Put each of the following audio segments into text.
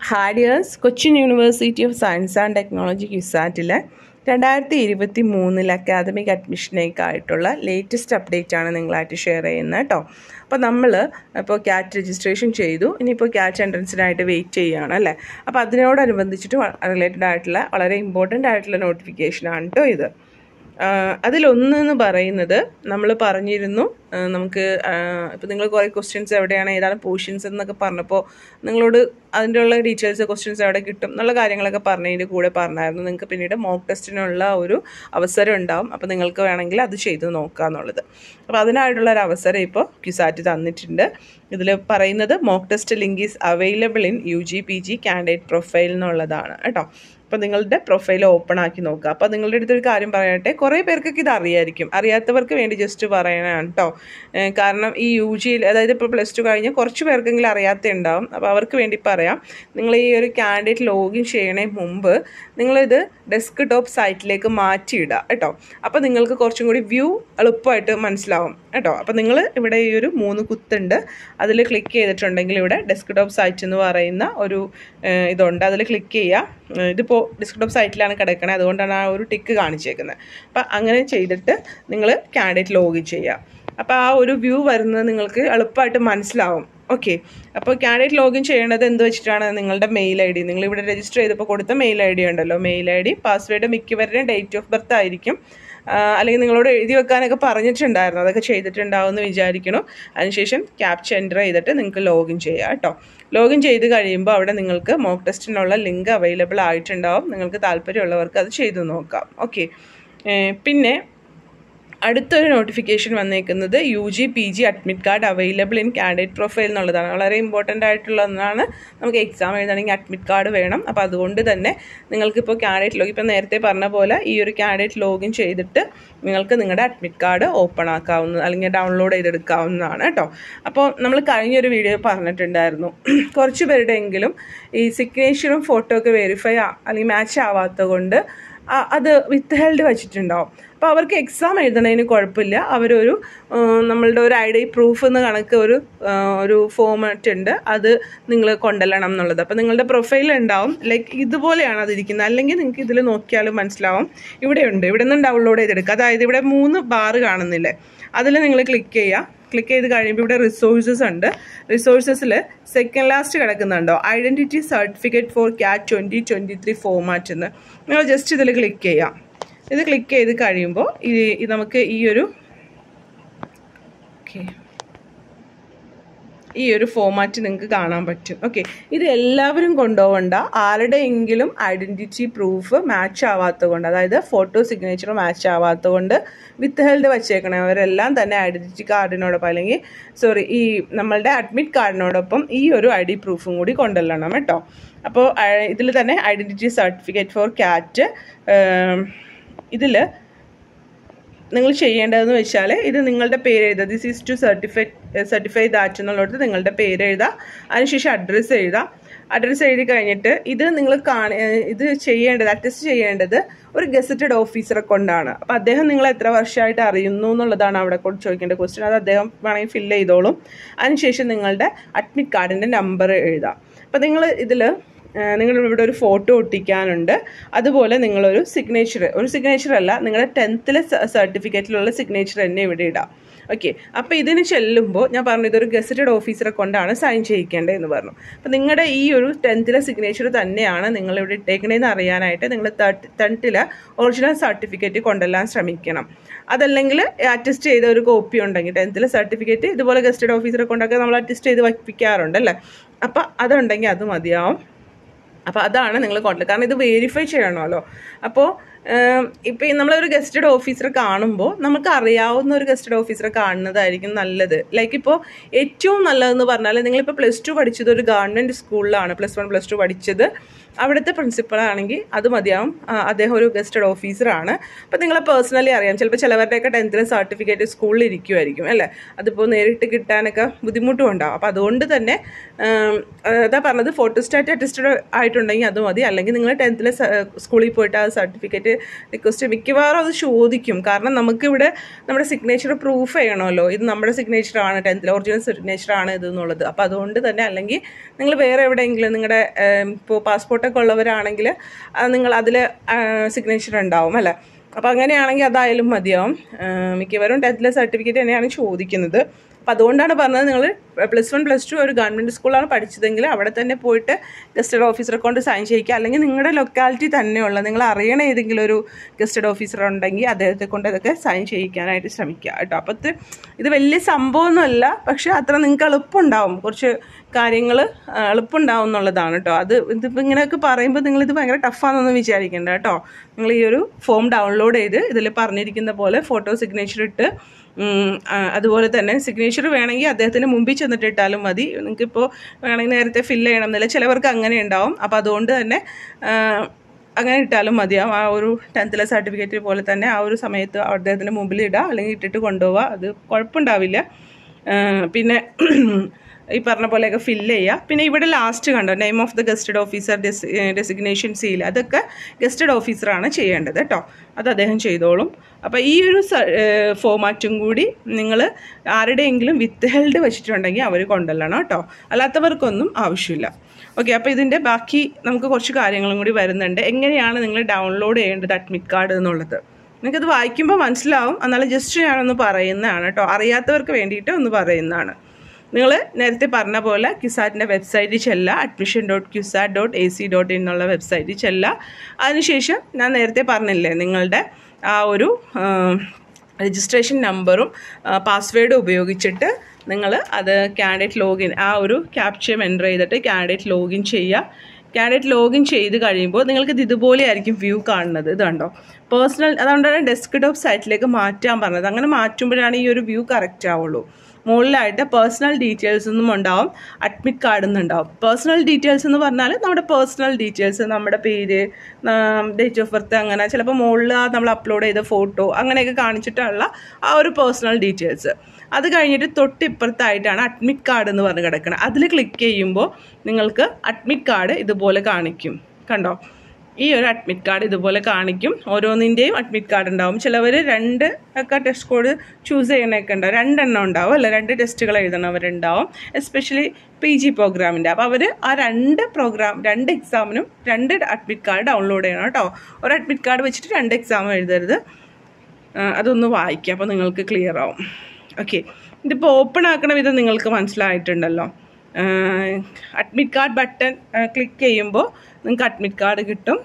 Harriers Cochin university of science and technology ക്യുസാറ്റിലെ രണ്ടായിരത്തി ഇരുപത്തി മൂന്നിൽ അക്കാദമിക് അഡ്മിഷനേക്കായിട്ടുള്ള ലേറ്റസ്റ്റ് അപ്ഡേറ്റ് ആണ് നിങ്ങളായിട്ട് ഷെയർ ചെയ്യുന്നത് കേട്ടോ അപ്പോൾ നമ്മൾ ഇപ്പോൾ ക്യാറ്റ് രജിസ്ട്രേഷൻ ചെയ്തു ഇനിയിപ്പോൾ ക്യാറ്റ് എൻട്രൻസിനായിട്ട് വെയിറ്റ് ചെയ്യുകയാണ് അല്ലേ അപ്പോൾ അതിനോടനുബന്ധിച്ചിട്ട് റിലേറ്റഡ് ആയിട്ടുള്ള വളരെ ഇമ്പോർട്ടൻ്റ് ആയിട്ടുള്ള നോട്ടിഫിക്കേഷനാണ് കേട്ടോ ഇത് അതിലൊന്നെന്ന് പറയുന്നത് നമ്മൾ പറഞ്ഞിരുന്നു നമുക്ക് ഇപ്പോൾ നിങ്ങൾ കുറേ ക്വസ്റ്റ്യൻസ് എവിടെയാണ് ഏതാണ് പോർഷൻസ് എന്നൊക്കെ പറഞ്ഞപ്പോൾ നിങ്ങളോട് അതിൻ്റെ ഉള്ള ഡീറ്റെയിൽസ് ക്വസ്റ്റ്യൻസ് എവിടെ കിട്ടും എന്നുള്ള കാര്യങ്ങളൊക്കെ പറഞ്ഞതിൻ്റെ കൂടെ പറഞ്ഞായിരുന്നു നിങ്ങൾക്ക് പിന്നീട് മോക്ക് ടെസ്റ്റിനുള്ള ഒരു അവസരം ഉണ്ടാവും അപ്പോൾ നിങ്ങൾക്ക് വേണമെങ്കിൽ അത് ചെയ്ത് നോക്കുക എന്നുള്ളത് അപ്പോൾ അതിനായിട്ടുള്ള ഒരു അവസരം ഇപ്പോൾ ക്യുസാറ്റ് തന്നിട്ടുണ്ട് ഇതിൽ പറയുന്നത് mock test link is available in U G P G candidate profile എന്നുള്ളതാണ് കേട്ടോ അപ്പോൾ നിങ്ങളുടെ പ്രൊഫൈൽ ഓപ്പൺ ആക്കി നോക്കുക അപ്പോൾ നിങ്ങളുടെ അടുത്തൊരു കാര്യം പറയട്ടെ കുറേ പേർക്കൊക്കെ ഇത് അറിയായിരിക്കും അറിയാത്തവർക്ക് വേണ്ടി ജസ്റ്റ് പറയണതാണ് കേട്ടോ കാരണം ഈ യു ജിയിൽ അതായത് ഇപ്പോൾ പ്ലസ് ടു കഴിഞ്ഞ് കുറച്ച് പേർക്കെങ്കിലും അറിയാത്ത ഉണ്ടാവും അപ്പോൾ അവർക്ക് വേണ്ടി പറയാം നിങ്ങൾ ഈ ഒരു കാൻഡിഡേറ്റ് ലോഗിൻ ചെയ്യണേ മുമ്പ് നിങ്ങളിത് ഡെസ്ക് ടോപ്പ് സൈറ്റിലേക്ക് മാറ്റിയിടുക കേട്ടോ അപ്പോൾ നിങ്ങൾക്ക് കുറച്ചും കൂടി വ്യൂ എളുപ്പമായിട്ട് മനസ്സിലാവും കേട്ടോ അപ്പോൾ നിങ്ങൾ ഇവിടെ ഈ ഒരു മൂന്ന് കുത്തുണ്ട് അതിൽ ക്ലിക്ക് ചെയ്തിട്ടുണ്ടെങ്കിൽ ഇവിടെ ഡെസ്ക് ടോപ്പ് സൈറ്റ് എന്ന് പറയുന്ന ഒരു ഇതുണ്ട് അതിൽ ക്ലിക്ക് ചെയ്യുക ഇതിപ്പോൾ ഡെസ്ക്ടോപ്പ് സൈറ്റിലാണ് കിടക്കണത് അതുകൊണ്ടാണ് ആ ഒരു ടിക്ക് കാണിച്ചേക്കുന്നത് അപ്പം അങ്ങനെ ചെയ്തിട്ട് നിങ്ങൾ കാൻഡിഡേറ്റ് ലോഗിൻ ചെയ്യുക അപ്പോൾ ആ ഒരു വ്യൂ വരുന്നത് നിങ്ങൾക്ക് എളുപ്പമായിട്ട് മനസ്സിലാവും ഓക്കെ അപ്പോൾ കാൻഡിഡേറ്റ് ലോഗിൻ ചെയ്യേണ്ടത് എന്ത് വെച്ചിട്ടാണ് നിങ്ങളുടെ മെയിൽ ഐ ഡി നിങ്ങൾ ഇവിടെ രജിസ്റ്റർ ചെയ്തപ്പോൾ കൊടുത്ത മെയിൽ ഐ ഡി ഉണ്ടല്ലോ മെയിൽ ഐ ഡി പാസ്വേഡ് മിക്കവരുടെയും ഡേറ്റ് ഓഫ് ബർത്ത് ആയിരിക്കും അല്ലെങ്കിൽ നിങ്ങളോട് എഴുതി വെക്കാനൊക്കെ പറഞ്ഞിട്ടുണ്ടായിരുന്നു അതൊക്കെ ചെയ്തിട്ടുണ്ടാവുമെന്ന് വിചാരിക്കണം അതിനുശേഷം ക്യാപ്ച എൻ്റർ ചെയ്തിട്ട് നിങ്ങൾക്ക് ലോഗിൻ ചെയ്യുക കേട്ടോ ലോഗിൻ ചെയ്ത് കഴിയുമ്പോൾ അവിടെ നിങ്ങൾക്ക് മോക്ക് ടെസ്റ്റിനുള്ള ലിങ്ക് അവൈലബിൾ ആയിട്ടുണ്ടാവും നിങ്ങൾക്ക് താല്പര്യമുള്ളവർക്ക് അത് ചെയ്തു നോക്കാം ഓക്കെ പിന്നെ അടുത്തൊരു നോട്ടിഫിക്കേഷൻ വന്നേക്കുന്നത് U G P G admit card available in candidate profile എന്നുള്ളതാണ് വളരെ ഇമ്പോർട്ടൻ്റ് ആയിട്ടുള്ള ഒന്നാണ് നമുക്ക് എക്സാം എഴുതണമെങ്കിൽ അഡ്മിറ്റ് കാർഡ് വേണം അപ്പോൾ അതുകൊണ്ട് തന്നെ നിങ്ങൾക്കിപ്പോൾ കാൻഡിഡേറ്റ് ലോഗിൻ ഇപ്പോൾ നേരത്തെ പറഞ്ഞ പോലെ ഈ ഒരു കാൻഡിഡേറ്റ് ലോഗിൻ ചെയ്തിട്ട് നിങ്ങൾക്ക് നിങ്ങളുടെ അഡ്മിറ്റ് കാർഡ് ഓപ്പൺ ആക്കാവുന്ന അല്ലെങ്കിൽ ഡൗൺലോഡ് ചെയ്തെടുക്കാവുന്നതാണ് കേട്ടോ അപ്പോൾ നമ്മൾ കഴിഞ്ഞൊരു വീഡിയോ പറഞ്ഞിട്ടുണ്ടായിരുന്നു കുറച്ച് പേരുടെയെങ്കിലും ഈ സിഗ്നേച്ചറും ഫോട്ടോ ഒക്കെ വെരിഫൈ അല്ലെങ്കിൽ മാച്ച് ആവാത്തത് കൊണ്ട് അത് വിത്ത് ഹെൽഡ് വെച്ചിട്ടുണ്ടാവും അപ്പോൾ അവർക്ക് എക്സാം എഴുതണതിന് കുഴപ്പമില്ല അവരൊരു നമ്മളുടെ ഒരു ഐ ഡി പ്രൂഫ് എന്ന് കണക്ക് ഒരു ഒരു ഫോമാറ്റ് ഉണ്ട് അത് നിങ്ങൾ കൊണ്ടുവരണം എന്നുള്ളത് അപ്പോൾ നിങ്ങളുടെ പ്രൊഫൈൽ ഉണ്ടാവും ലൈക്ക് ഇതുപോലെയാണ് അതിരിക്കുന്നത് അല്ലെങ്കിൽ നിങ്ങൾക്ക് ഇതിൽ നോക്കിയാലും മനസ്സിലാവും ഇവിടെ ഉണ്ട് ഇവിടെ നിന്ന് ഡൗൺലോഡ് ചെയ്തെടുക്കുക അതായത് ഇവിടെ മൂന്ന് ബാറ് കാണുന്നില്ലേ അതിൽ നിങ്ങൾ ക്ലിക്ക് ചെയ്യുക ക്ലിക്ക് ചെയ്ത് കഴിയുമ്പോൾ ഇവിടെ റിസോഴ്സസ് ഉണ്ട് റിസോഴ്സസിൽ സെക്കൻഡ് ലാസ്റ്റ് കിടക്കുന്നുണ്ടോ identity certificate for CAT twenty twenty three format എന്ന് നിങ്ങൾ ജസ്റ്റ് ഇതിൽ ക്ലിക്ക് ചെയ്യാം ഇത് ക്ലിക്ക് ചെയ്ത് കഴിയുമ്പോൾ ഈ നമുക്ക് ഈ ഒരു ഓക്കെ ഈ ഒരു ഫോമാറ്റ് നിങ്ങൾക്ക് കാണാൻ പറ്റും ഓക്കെ ഇത് എല്ലാവരും കൊണ്ടുപോകണ്ട ആരുടെയെങ്കിലും ഐഡൻറ്റിറ്റി പ്രൂഫ് മാച്ച് ആവാത്തത് കൊണ്ട് അതായത് ഫോട്ടോ സിഗ്നേച്ചർ മാച്ച് ആവാത്തത് കൊണ്ട് വിത്ത് ഹെൽഡ് വച്ചേക്കണം അവരെല്ലാം തന്നെ ഐഡൻറ്റിറ്റി കാർഡിനോടൊപ്പം അല്ലെങ്കിൽ സോറി ഈ നമ്മളുടെ അഡ്മിറ്റ് കാർഡിനോടൊപ്പം ഈ ഒരു ഐ ഡി പ്രൂഫും കൂടി കൊണ്ടുവരണം കേട്ടോ അപ്പോൾ ഇതിൽ തന്നെ ഐഡൻറ്റിറ്റി സർട്ടിഫിക്കറ്റ് ഫോർ ക്യാറ്റ് ഇതിൽ നിങ്ങൾ ചെയ്യേണ്ടതെന്ന് വെച്ചാൽ ഇത് നിങ്ങളുടെ പേര് എഴുതുക this is to certify certify that എന്നുള്ളത് നിങ്ങളുടെ പേര് എഴുതുക അതിനുശേഷം അഡ്രസ്സ് എഴുതുക അഡ്രസ്സ് എഴുതി കഴിഞ്ഞിട്ട് ഇത് നിങ്ങൾ കാണ ഇത് ചെയ്യേണ്ടത് അറ്റസ്റ്റ് ചെയ്യേണ്ടത് ഒരു ഗസറ്റഡ് ഓഫീസറെ കൊണ്ടാണ് അപ്പം അദ്ദേഹം നിങ്ങൾ എത്ര വർഷമായിട്ട് അറിയുന്നു എന്നുള്ളതാണ് അവിടെ കൊണ്ട് ചോദിക്കേണ്ട ക്വസ്റ്റ്യൻ അത് അദ്ദേഹം വേണമെങ്കിൽ ഫില്ല് ചെയ്തോളും അതിനുശേഷം നിങ്ങളുടെ അഡ്മിറ്റ് കാർഡിൻ്റെ നമ്പർ എഴുതാം അപ്പം നിങ്ങൾ ഇതിൽ നിങ്ങൾ ഇവിടെ ഒരു ഫോട്ടോ ഒട്ടിക്കാനുണ്ട് അതുപോലെ നിങ്ങളൊരു സിഗ്നേച്ചർ ഒരു സിഗ്നേച്ചർ അല്ല നിങ്ങളുടെ ടെൻത്തിലെ സർട്ടിഫിക്കറ്റിലുള്ള സിഗ്നേച്ചർ തന്നെ ഇവിടെ ഇടാം ഓക്കെ അപ്പോൾ ഇതിന് ചെല്ലുമ്പോൾ ഞാൻ പറഞ്ഞു ഇതൊരു ഗസറ്റഡ് ഓഫീസറെ കൊണ്ടാണ് സൈൻ ചെയ്യിക്കേണ്ടതെന്ന് പറഞ്ഞു അപ്പോൾ നിങ്ങളുടെ ഈ ഒരു ടെൻത്തിലെ സിഗ്നേച്ചർ തന്നെയാണ് നിങ്ങൾ ഇവിടെ ഇട്ടേക്കണേന്ന് അറിയാനായിട്ട് നിങ്ങൾ ടെൻത്തിലെ ഒറിജിനൽ സർട്ടിഫിക്കറ്റ് കൊണ്ടുവരാൻ ശ്രമിക്കണം അതല്ലെങ്കിൽ അറ്റസ്റ്റ് ചെയ്ത ഒരു കോപ്പി ഉണ്ടെങ്കിൽ ടെൻത്തിലെ സർട്ടിഫിക്കറ്റ് ഇതുപോലെ ഗസ്റ്റഡ് ഓഫീസറെ കൊണ്ടൊക്കെ നമ്മൾ അറ്റസ്റ്റ് ചെയ്ത് വയ്പ്പിക്കാറുണ്ട് അല്ലേ അപ്പോൾ അതുണ്ടെങ്കിൽ അത് മതിയാവും അപ്പോൾ അതാണ് നിങ്ങൾ കോൺടാക്ട് കാരണം ഇത് വെരിഫൈ ചെയ്യണമല്ലോ അപ്പോൾ ഇപ്പം നമ്മളൊരു ഗസ്റ്റഡ് ഓഫീസറെ കാണുമ്പോൾ നമുക്ക് അറിയാവുന്ന ഒരു ഗസ്റ്റഡ് ഓഫീസറെ കാണുന്നതായിരിക്കും നല്ലത് ലൈക്ക് ഇപ്പോൾ ഏറ്റവും നല്ലതെന്ന് പറഞ്ഞാൽ നിങ്ങളിപ്പോൾ പ്ലസ് ടു പഠിച്ചത് ഒരു ഗവൺമെൻറ് സ്കൂളിലാണ് പ്ലസ് വൺ പ്ലസ് ടു പഠിച്ചത് അവിടുത്തെ പ്രിൻസിപ്പൾ ആണെങ്കിൽ അത് മതിയാവും അദ്ദേഹം ഒരു ഗസ്റ്റഡ് ഓഫീസറാണ് അപ്പോൾ നിങ്ങളെ പേഴ്സണലി അറിയാം ചിലപ്പോൾ ചിലവരുടെയൊക്കെ ടെൻത്തിലെ സർട്ടിഫിക്കറ്റ് സ്കൂളിൽ ഇരിക്കുമായിരിക്കും അല്ലേ അതിപ്പോൾ നേരിട്ട് കിട്ടാനൊക്കെ ബുദ്ധിമുട്ടും ഉണ്ടാവും അപ്പോൾ അതുകൊണ്ട് തന്നെ അതാ പറഞ്ഞത് ഫോട്ടോസ്റ്റാറ്റ് അറ്റസ്റ്റഡ് ആയിട്ടുണ്ടെങ്കിൽ അത് മതി അല്ലെങ്കിൽ നിങ്ങൾ ടെൻത്തിലെ സ്കൂളിൽ പോയിട്ട് ആ സർട്ടിഫിക്കറ്റ് റിക്വസ്റ്റ് മിക്കവാറും അത് ചോദിക്കും കാരണം നമുക്കിവിടെ നമ്മുടെ സിഗ്നേച്ചർ പ്രൂഫ് ചെയ്യണമല്ലോ ഇത് നമ്മുടെ സിഗ്നേച്ചർ ആണ് ടെൻത്തിൽ ഒറിജിനൽ സിഗ്നേച്ചർ ആണ് ഇത് എന്നുള്ളത് അപ്പോൾ അതുകൊണ്ട് തന്നെ അല്ലെങ്കിൽ നിങ്ങൾ വേറെ എവിടെയെങ്കിലും നിങ്ങളുടെ ഇപ്പോൾ പാസ്പോർട്ടൊക്കെ ഉള്ളവരാണെങ്കിൽ അത് നിങ്ങൾ അതിൽ സിഗ്നേച്ചർ ഉണ്ടാവും അല്ലേ അപ്പോൾ അങ്ങനെയാണെങ്കിൽ അതായാലും മതിയാവും മിക്കവരും ടെൻത്തിലെ സർട്ടിഫിക്കറ്റ് തന്നെയാണ് ചോദിക്കുന്നത് അപ്പോൾ അതുകൊണ്ടാണ് പറഞ്ഞത് നിങ്ങൾ പ്ലസ് വൺ പ്ലസ് ടു ഒരു ഗവൺമെൻറ് സ്കൂളാണ് പഠിച്ചതെങ്കിൽ അവിടെ തന്നെ പോയിട്ട് ഗസ്റ്റഡ് ഓഫീസറെ കൊണ്ട് സൈൻ ചെയ്യിക്കുക അല്ലെങ്കിൽ നിങ്ങളുടെ ലൊക്കാലിറ്റി തന്നെയുള്ള നിങ്ങൾ അറിയണ ഏതെങ്കിലും ഒരു ഗസ്റ്റഡ് ഓഫീസർ ഉണ്ടെങ്കിൽ അദ്ദേഹത്തെ കൊണ്ട് അതൊക്കെ സൈൻ ചെയ്യിക്കാനായിട്ട് ശ്രമിക്കുക കേട്ടോ അപ്പോൾ ഇത് ഇത് വലിയ സംഭവമൊന്നുമല്ല പക്ഷേ അത്ര നിങ്ങൾക്ക് എളുപ്പമുണ്ടാവും കുറച്ച് കാര്യങ്ങൾ എളുപ്പമുണ്ടാവും എന്നുള്ളതാണ് കേട്ടോ അത് ഇതിപ്പോൾ ഇങ്ങനെയൊക്കെ പറയുമ്പോൾ നിങ്ങളിത് ഭയങ്കര ടഫാണെന്നൊന്നും വിചാരിക്കേണ്ട കേട്ടോ നിങ്ങൾ ഈ ഒരു ഫോം ഡൗൺലോഡ് ചെയ്ത് ഇതിൽ പറഞ്ഞിരിക്കുന്ന പോലെ ഫോട്ടോ സിഗ്നേച്ചർ ഇട്ട് അതുപോലെ തന്നെ സിഗ്നേച്ചർ വേണമെങ്കിൽ അദ്ദേഹത്തിന് മുമ്പിൽ ചെന്നിട്ട് ഇട്ടാലും മതി നിങ്ങൾക്കിപ്പോൾ വേണമെങ്കിൽ നേരത്തെ ഫില്ല് ചെയ്യണം എന്നില്ല ചിലവർക്ക് അങ്ങനെ ഉണ്ടാവും അപ്പോൾ അതുകൊണ്ട് തന്നെ അങ്ങനെ ഇട്ടാലും മതിയാവും ആ ഒരു ടെൻത്തിലെ സർട്ടിഫിക്കറ്റ് പോലെ തന്നെ ആ ഒരു സമയത്ത് അദ്ദേഹത്തിൻ്റെ മുമ്പിൽ ഇടുക അല്ലെങ്കിൽ ഇട്ടിട്ട് കൊണ്ടുപോവുക അത് കുഴപ്പമുണ്ടാവില്ല പിന്നെ ഈ പറഞ്ഞ പോലെയൊക്കെ ഫില്ല് ചെയ്യുക പിന്നെ ഇവിടെ ലാസ്റ്റ് കണ്ടോ name of the gazetted officer designation seal അതൊക്കെ ഗസ്റ്റഡ് ഓഫീസറാണ് ചെയ്യേണ്ടത് കേട്ടോ അത് അദ്ദേഹം ചെയ്തോളും അപ്പോൾ ഈ ഒരു ഫോമാറ്റും കൂടി നിങ്ങൾ ആരുടെയെങ്കിലും വിത്ത് ഹെൽഡ് വെച്ചിട്ടുണ്ടെങ്കിൽ അവർ കൊണ്ടുവരണം കേട്ടോ അല്ലാത്തവർക്കൊന്നും ആവശ്യമില്ല ഓക്കെ അപ്പോൾ ഇതിൻ്റെ ബാക്കി നമുക്ക് കുറച്ച് കാര്യങ്ങളും കൂടി വരുന്നുണ്ട് എങ്ങനെയാണ് നിങ്ങൾ ഡൗൺലോഡ് ചെയ്യേണ്ടത് അഡ്മിറ്റ് കാർഡ് എന്നുള്ളത് നിങ്ങൾക്കത് വായിക്കുമ്പോൾ മനസ്സിലാവും എന്നാലും ജസ്റ്റ് ഞാനൊന്ന് പറയുന്നതാണ് കേട്ടോ അറിയാത്തവർക്ക് വേണ്ടിയിട്ട് ഒന്ന് പറയുന്നതാണ് നിങ്ങൾ നേരത്തെ പറഞ്ഞ പോലെ ക്യുസാറ്റിൻ്റെ വെബ്സൈറ്റിൽ ചെല്ലുക admission dot CUSAT dot A C dot in എന്നുള്ള വെബ്സൈറ്റിൽ ചെല്ലുക അതിനുശേഷം ഞാൻ നേരത്തെ പറഞ്ഞില്ലേ നിങ്ങളുടെ ആ ഒരു രജിസ്ട്രേഷൻ നമ്പറും പാസ്വേഡും ഉപയോഗിച്ചിട്ട് നിങ്ങൾ അത് കാൻഡിഡേറ്റ് ലോഗിൻ ആ ഒരു ക്യാപ്ചർ എൻ്റർ ചെയ്തിട്ട് കാൻഡിഡേറ്റ് ലോഗിൻ ചെയ്യുക കാൻഡിഡേറ്റ് ലോഗിൻ ചെയ്ത് കഴിയുമ്പോൾ നിങ്ങൾക്ക് ഇത് ഇതുപോലെ ആയിരിക്കും വ്യൂ കാണുന്നത് ഇത് കണ്ടോ പേഴ്സണൽ അതുകൊണ്ടാണ് ഡെസ്ക് ടോപ്പ് സൈറ്റിലേക്ക് മാറ്റാൻ പറഞ്ഞത് അങ്ങനെ മാറ്റുമ്പോഴാണ് ഈ ഒരു വ്യൂ കറക്റ്റ് ആവുള്ളൂ മുകളിലായിട്ട് പേഴ്സണൽ ഡീറ്റെയിൽസ് എന്നും ഉണ്ടാവും അഡ്മിറ്റ് കാർഡ് എന്നുണ്ടാവും പേഴ്സണൽ ഡീറ്റെയിൽസ് എന്ന് പറഞ്ഞാൽ നമ്മുടെ പേഴ്സണൽ ഡീറ്റെയിൽസ് നമ്മുടെ പേര് ഡേറ്റ് ഓഫ് ബർത്ത് അങ്ങനെ ചിലപ്പോൾ മുകളിൽ നമ്മൾ അപ്ലോഡ് ചെയ്ത ഫോട്ടോ അങ്ങനെയൊക്കെ കാണിച്ചിട്ടുള്ള ആ ഒരു പേഴ്സണൽ ഡീറ്റെയിൽസ് അത് കഴിഞ്ഞിട്ട് തൊട്ടിപ്പുറത്തായിട്ടാണ് അഡ്മിറ്റ് കാർഡ് എന്ന് പറഞ്ഞ് കിടക്കുന്നത് അതിൽ ക്ലിക്ക് ചെയ്യുമ്പോൾ നിങ്ങൾക്ക് അഡ്മിറ്റ് കാർഡ് ഇതുപോലെ കാണിക്കും കണ്ടോ ഈ ഒരു അഡ്മിറ്റ് കാർഡ് ഇതുപോലെ കാണിക്കും ഓരോന്നിൻ്റെയും അഡ്മിറ്റ് കാർഡ് ഉണ്ടാവും ചിലവർ രണ്ട് ഒക്കെ ടെസ്റ്റ് കോഡ് ചൂസ് ചെയ്യണമൊക്കെ ഉണ്ടാവും രണ്ടെണ്ണം ഉണ്ടാവും അല്ല രണ്ട് ടെസ്റ്റുകൾ എഴുതണവരുണ്ടാവും എസ്പെഷ്യലി പി ജി പ്രോഗ്രാമിൻ്റെ അപ്പോൾ അവർ ആ രണ്ട് പ്രോഗ്രാം രണ്ട് എക്സാമിനും രണ്ട് അഡ്മിറ്റ് കാർഡ് ഡൗൺലോഡ് ചെയ്യണം കേട്ടോ ഒരു അഡ്മിറ്റ് കാർഡ് വെച്ചിട്ട് രണ്ട് എക്സാം എഴുതരുത് അതൊന്ന് വായിക്കുക അപ്പോൾ നിങ്ങൾക്ക് ക്ലിയർ ആവും ഓക്കെ ഇതിപ്പോൾ ഓപ്പൺ ആക്കണ വിധം നിങ്ങൾക്ക് മനസ്സിലായിട്ടുണ്ടല്ലോ അഡ്മിറ്റ് കാർഡ് ബട്ടൺ ക്ലിക്ക് ചെയ്യുമ്പോൾ നിങ്ങൾക്ക് അഡ്മിറ്റ് കാർഡ് കിട്ടും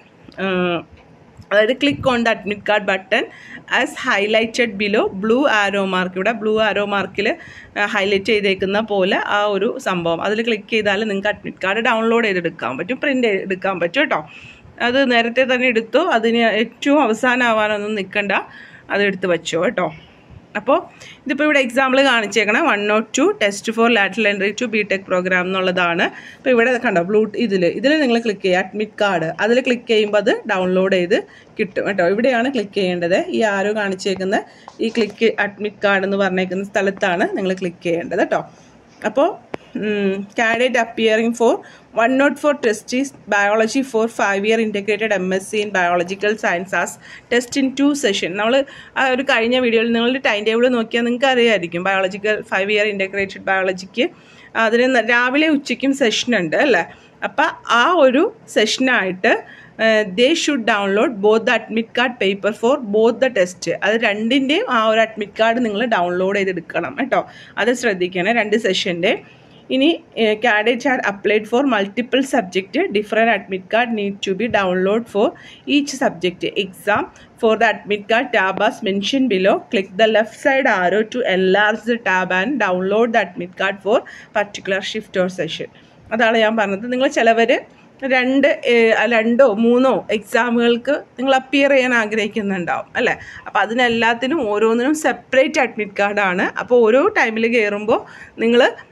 അതായത് click on the admit card button as highlighted below blue arrow mark ഇവിടെ ബ്ലൂ ആരോ മാർക്കിൽ ഹൈലൈറ്റ് ചെയ്തേക്കുന്ന പോലെ ആ ഒരു സംഭവം അതിൽ ക്ലിക്ക് ചെയ്താൽ നിങ്ങൾക്ക് അഡ്മിറ്റ് കാർഡ് ഡൗൺലോഡ് ചെയ്തെടുക്കാൻ പറ്റും പ്രിൻ്റ് എടുക്കാൻ പറ്റും കേട്ടോ അത് നേരത്തെ തന്നെ എടുത്തു അതിന് ഏറ്റവും അവസാനമാവാനൊന്നും നിൽക്കണ്ട അത് എടുത്ത് വെച്ചോ കേട്ടോ അപ്പോൾ ഇതിപ്പോൾ ഇവിടെ എക്സാമ്പിൾ കാണിച്ചേക്കണം one note two test for lateral entry to B tech programme എന്നുള്ളതാണ് ഇപ്പോൾ ഇവിടെ കണ്ടോ ബ്ലൂ ഇതിൽ ഇതിൽ നിങ്ങൾ ക്ലിക്ക് ചെയ്യുക അഡ്മിറ്റ് കാർഡ് അതിൽ ക്ലിക്ക് ചെയ്യുമ്പോൾ അത് ഡൗൺലോഡ് ചെയ്ത് കിട്ടും കേട്ടോ ഇവിടെയാണ് ക്ലിക്ക് ചെയ്യേണ്ടത് ഈ ആരോ കാണിച്ചേക്കുന്ന ഈ ക്ലിക്ക് അഡ്മിറ്റ് കാർഡ് എന്ന് പറഞ്ഞേക്കുന്ന സ്ഥലത്താണ് നിങ്ങൾ ക്ലിക്ക് ചെയ്യേണ്ടത് കേട്ടോ അപ്പോൾ candidate appearing for one note four test is biology for five year integrated M S C in biological science as test in two session നമ്മൾ ആ ഒരു കഴിഞ്ഞ വീഡിയോയിൽ നിങ്ങളുടെ ടൈം ടേബിൾ നോക്കിയാൽ നിങ്ങൾക്ക് അറിയാമായിരിക്കും ബയോളജിക്കൽ ഫൈവ് ഇയർ ഇൻറ്റഗ്രേറ്റഡ് ബയോളജിക്ക് അതിന് രാവിലെ ഉച്ചയ്ക്കും സെഷൻ ഉണ്ട് അല്ലേ അപ്പം ആ ഒരു സെഷനായിട്ട് they should download both the admit card paper for both the test അത് രണ്ടിൻ്റെയും ആ ഒരു അഡ്മിറ്റ് കാർഡ് നിങ്ങൾ ഡൗൺലോഡ് ചെയ്തെടുക്കണം കേട്ടോ അത് ശ്രദ്ധിക്കണം രണ്ട് സെഷൻ്റെ ഇനി candidate are applied for multiple subject different admit card need to be download for each subject exam for the admit card tab as mention below click the left side arrow to enlarge the tab and download the admit card for particular shift or session അതാണ് ഞാൻ പറഞ്ഞത് നിങ്ങൾ ചിലവർ രണ്ട് രണ്ടോ മൂന്നോ എക്സാമുകൾക്ക് നിങ്ങൾ appear ചെയ്യാൻ ആഗ്രഹിക്കുന്നുണ്ടാവും അല്ലേ അപ്പോൾ അതിനെല്ലാത്തിനും ഓരോന്നിനും സെപ്പറേറ്റ് അഡ്മിറ്റ് കാർഡാണ് അപ്പോൾ ഓരോ ടൈമിൽ കയറുമ്പോൾ നിങ്ങൾ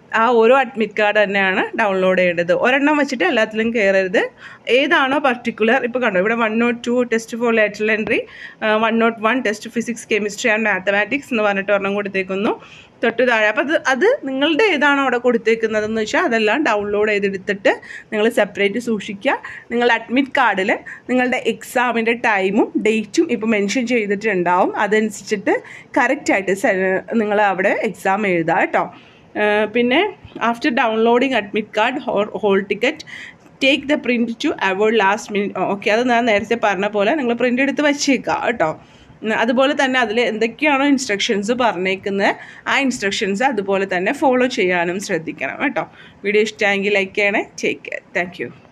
ആ ഓരോ അഡ്മിറ്റ് കാർഡ് തന്നെയാണ് ഡൗൺലോഡ് ചെയ്യേണ്ടത് ഒരെണ്ണം വെച്ചിട്ട് എല്ലാത്തിലും കയറരുത് ഏതാണോ പർട്ടിക്കുലർ ഇപ്പോൾ കണ്ടോ ഇവിടെ one note two test for lateral entry one note one test physics chemistry and mathematics എന്ന് പറഞ്ഞിട്ട് ഒരെണ്ണം കൊടുത്തേക്കുന്നു തൊട്ട് താഴെ അപ്പോൾ അത് അത് നിങ്ങളുടെ ഏതാണോ അവിടെ കൊടുത്തേക്കുന്നതെന്ന് വെച്ചാൽ അതെല്ലാം ഡൗൺലോഡ് ചെയ്തെടുത്തിട്ട് നിങ്ങൾ സെപ്പറേറ്റ് സൂക്ഷിക്കുക നിങ്ങളുടെ അഡ്മിറ്റ് കാർഡിൽ നിങ്ങളുടെ എക്സാമിൻ്റെ ടൈമും ഡേറ്റും ഇപ്പോൾ മെൻഷൻ ചെയ്തിട്ടുണ്ടാവും അതനുസരിച്ചിട്ട് കറക്റ്റായിട്ട് നിങ്ങൾ അവിടെ എക്സാം എഴുതുക കേട്ടോ പിന്നെ after downloading admit card hall ticket take the print to avoid last minute okay അത് ഞാൻ നേരത്തെ പറഞ്ഞ പോലെ നിങ്ങൾ പ്രിൻ്റ് എടുത്ത് വച്ചേക്കുക കേട്ടോ അതുപോലെ തന്നെ അതിൽ എന്തൊക്കെയാണോ ഇൻസ്ട്രക്ഷൻസ് പറഞ്ഞേക്കുന്നത് ആ ഇൻസ്ട്രക്ഷൻസ് അതുപോലെ തന്നെ ഫോളോ ചെയ്യാനും ശ്രദ്ധിക്കണം കേട്ടോ വീഡിയോ ഇഷ്ടമായെങ്കിൽ ലൈക്ക് ചെയ്യണേ ടേക്ക് കെയർ താങ്ക്